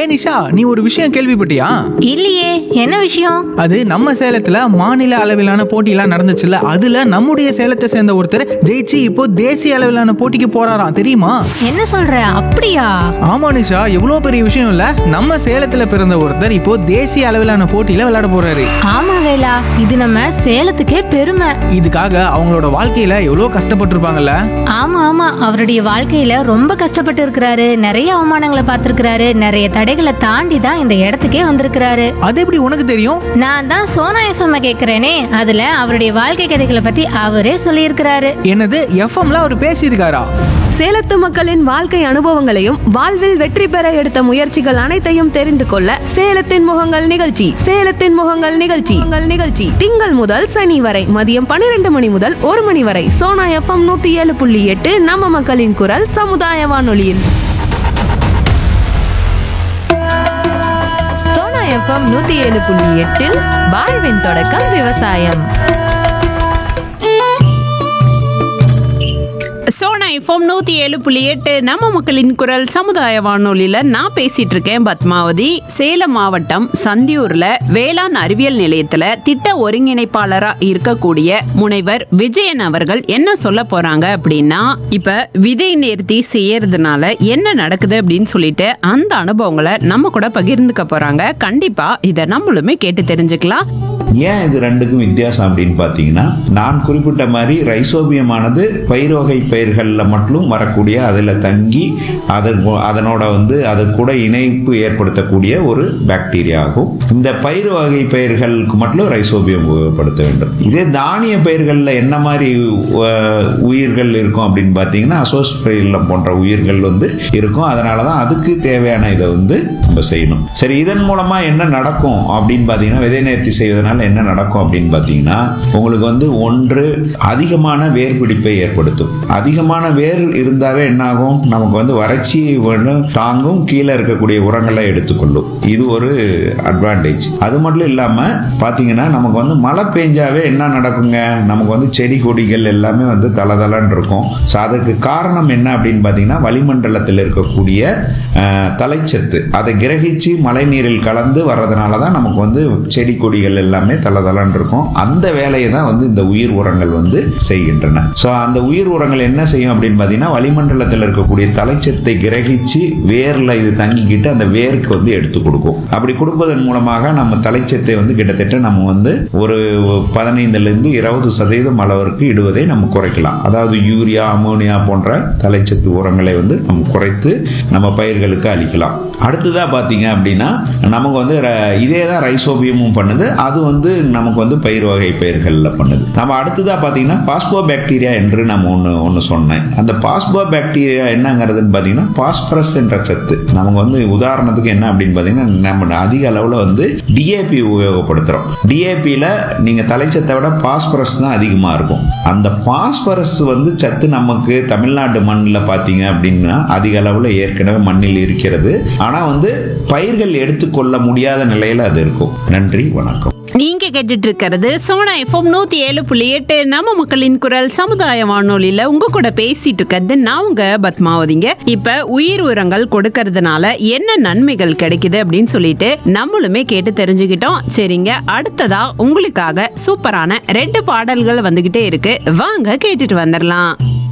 நிஷா நீ ஒரு விஷயம் கேள்விப்பட்டியா இல்லையே என்ன விஷயம் அது நம்ம சேலத்துல மாநில அளவிலான போட்டியெல்லாம் நடந்துச்சுல்ல அதுல நம்முடைய சேலத்தை சேர்ந்த ஒருத்தர் ஜெயிச்சு இப்போ தேசிய அளவிலான போட்டிக்கு போறாராம் தெரியுமா என்ன சொல்ற அப்படியா ஆமா நிஷா எவ்வளவு பெரிய விஷயம் இல்ல நம்ம சேலத்துல பிறந்த ஒருத்தர் இப்போ தேசிய அளவிலான போட்டியில விளையாட போறாரு ஆமா வேலா இது நம்ம சேலத்துக்கே பெருமை இதுக்காக அவங்களோட வாழ்க்கையில எவ்வளவு கஷ்டப்பட்டிருப்பாங்கல்ல ஆமா ஆமா அவருடைய வாழ்க்கையில ரொம்ப கஷ்டப்பட்டு இருக்கிறாரு நிறைய அவமானங்களை பார்த்திருக்கிறாரு நிறைய தடைகளை தாண்டி தான் இந்த இடத்துக்கே வந்திருக்கிறாரு அது எப்படி உனக்கு தெரியும் நான் தான் சோனா எஃப்எம் கேக்குறேனே அதுல அவருடைய வாழ்க்கை கதைகளை பத்தி அவரே சொல்லியிருக்கிறாரு என்னது எஃப்எம்ல அவர் பேசியிருக்காரா சேலத்து மக்களின் வாழ்க்கை அனுபவங்களையும் வாழ்வில் வெற்றி பெற எடுத்த முயற்சிகள் அனைத்தையும் தெரிந்து கொள்ள சேலத்தின் முகங்கள் நிகழ்ச்சி சேலத்தின் முகங்கள் நிகழ்ச்சி உங்கள் நிகழ்ச்சி திங்கள் முதல் சனி வரை மதியம் பன்னிரண்டு மணி முதல் ஒரு மணி வரை சோனா எஃப்எம் நூத்தி ஏழு புள்ளி எட்டு நம்ம மக்களின் குரல் சமுதாய வானொலியில் சோனா எஃப்எம் நூத்தி ஏழு புள்ளி எட்டில் வாழ்வின் தொடக்கம் விவசாயம் சோனா எஃப்எம் நூத்தி ஏழு புள்ளி எட்டு நம்ம மக்களின் குரல் சமுதாய வானொலியில நான் பேசிட்டு இருக்கேன் பத்மாவதி சேலம் மாவட்டம் சந்தியூர்ல வேளாண் அறிவியல் நிலையத்துல திட்ட ஒருங்கிணைப்பாளரா இருக்கக்கூடிய முனைவர் விஜயன் அவர்கள் என்ன சொல்ல போறாங்க அப்படின்னா இப்ப விதை நேர்த்தி செய்யறதுனால என்ன நடக்குது அப்படின்னு சொல்லிட்டு அந்த அனுபவங்களை நம்ம கூட பகிர்ந்துக்க போறாங்க கண்டிப்பா இதை நம்மளுமே கேட்டு தெரிஞ்சுக்கலாம் ஏன் இது ரெண்டுக்கும் வித்தியாசம் அப்படின்னு பார்த்தீங்கன்னா நான் குறிப்பிட்ட மாதிரி ரைசோபியமானது பயிர் வகை பயிர்களில் மட்டும் வரக்கூடிய அதில் தங்கி அது அதனோட வந்து அது கூட இணைப்பு ஏற்படுத்தக்கூடிய ஒரு பாக்டீரியா ஆகும் இந்த பயிர் வகை பயிர்களுக்கு மட்டும் ரைசோபியம் உபயோகப்படுத்த வேண்டும் இதே தானிய பயிர்களில் என்ன மாதிரி அஹ், உயிர்கள் இருக்கும் அப்படின்னு பார்த்தீங்கன்னா அசோஸ்பிரில்லம் போன்ற உயிர்கள் வந்து இருக்கும் அதனால தான் அதுக்கு தேவையான இதை வந்து நம்ம செய்யணும் சரி இதன் மூலமா என்ன நடக்கும் அப்படின்னு பார்த்தீங்கன்னா விதை நேர்த்தி செய்வதனால என்ன நடக்கும் அப்படின்னு பார்த்தீங்கன்னா உங்களுக்கு வந்து ஒன்று அதிகமான வேர் பிடிப்பை ஏற்படுத்தும் அதிகமான வேர் இருந்தாவே என்ன ஆகும் நமக்கு வந்து வறட்சி வேணும் தாங்கும் கீழே இருக்கக்கூடிய உரங்களை எடுத்துக்கொள்ளும் இது ஒரு அட்வான்டேஜ் அது மட்டும் இல்லாம பாத்தீங்கன்னா நமக்கு வந்து மழை பெஞ்சாவே என்ன நடக்குங்க நமக்கு வந்து செடி கொடிகள் எல்லாமே வந்து தளதளன்னு இருக்கும் ஸோ அதுக்கு காரணம் என்ன அப்படின்னு பார்த்தீங்கன்னா வளிமண்டலத்தில் இருக்கக்கூடிய அஹ், தலைச்சத்து அதை கிரகிச்சு மழை நீரில் கலந்து வர்றதுனால தான் நமக்கு வந்து செடி கொடிகள் எல்லாமே தளதளன்னு இருக்கும் அந்த வேலையை தான் வந்து இந்த உயிர் உரங்கள் வந்து செய்கின்றன ஸோ அந்த உயிர் உரங்கள் என்ன செய்யும் அப்படின்னு பார்த்தீங்கன்னா வளிமண்டலத்தில் இருக்கக்கூடிய தலைச்சத்தை கிரகிச்சு வேர்ல இது தங்கிக்கிட்டு அந்த வேருக்கு வந்து எடுத்து கொடுக்கும் அப்படி கொடுப்பதன் மூலமாக நம்ம தலைச்சத்தை வந்து கிட்டத்தட்ட நம்ம வந்து ஒரு பதினைந்துல இருந்து இருபது சதவீதம் அளவிற்கு இடுவதை நம்ம குறைக்கலாம் அதாவது யூரியா அமோனியா போன்ற தலைச்சத்து உரங்களை வந்து நம்ம குறைத்து நம்ம பயிர்களுக்கு அளிக்கலாம் அடுத்ததா பாத்தீங்க அப்படின்னா நமக்கு வந்து ர- இதே தான் ரைசோபியமும் பண்ணுது அது வந்து நமக்கு வந்து பயிர் வகை பயிர்கள்ல பண்ணுது நம்ம அடுத்ததா பாத்தீங்கன்னா பாஸ்போ பாக்டீரியா என்று நம்ம ஒன்று ஒன்று சொன்னேன் அந்த பாஸ்போ பாக்டீரியா என்னங்கிறதுன்னு பார்த்தீங்கன்னா பாஸ்பரஸ் என்ற சத்து நமக்கு வந்து உதாரணத்துக்கு என்ன அப்படின்னு பார்த்தீங்கன்னா நம்ம அதிக அளவில் வந்து டிஏபி உபயோகப்படுத்துகிறோம் டிஏபியில் நீங்கள் தலைச்சத்தை விட பாஸ்பரஸ் தான் அதிகமாக இருக்கும் அந்த பாஸ்பரஸ் வந்து சத்து நமக்கு தமிழ்நாடு மண்ணில் பார்த்தீங்க அப்படின்னா அதிக அளவில் ஏற்கனவே மண்ணில் இருக்கிறது ஆனால் வந்து பயிர்கள் எடுத்துக்கொள்ள முடியாத நிலையில் அது இருக்கும் நன்றி வணக்கம் நீங்க கேட்டுட்டு இருக்கிறது சோனா எஃப்எம் நூத்தி ஏழு புள்ளி எட்டு நம்ம மக்களின் குரல் சமுதாய வானொலியில உங்க கூட பேசிட்டு இருக்கிறது நான் உங்க பத்மாவதிங்க இப்ப உயிர் உரங்கள் கொடுக்கறதுனால என்ன நன்மைகள் கிடைக்குது அப்படின்னு சொல்லிட்டு நம்மளுமே கேட்டு தெரிஞ்சுக்கிட்டோம் சரிங்க அடுத்ததா உங்களுக்காக சூப்பரான ரெண்டு பாடல்கள் வந்துகிட்டே இருக்கு வாங்க கேட்டுட்டு வந்துடலாம்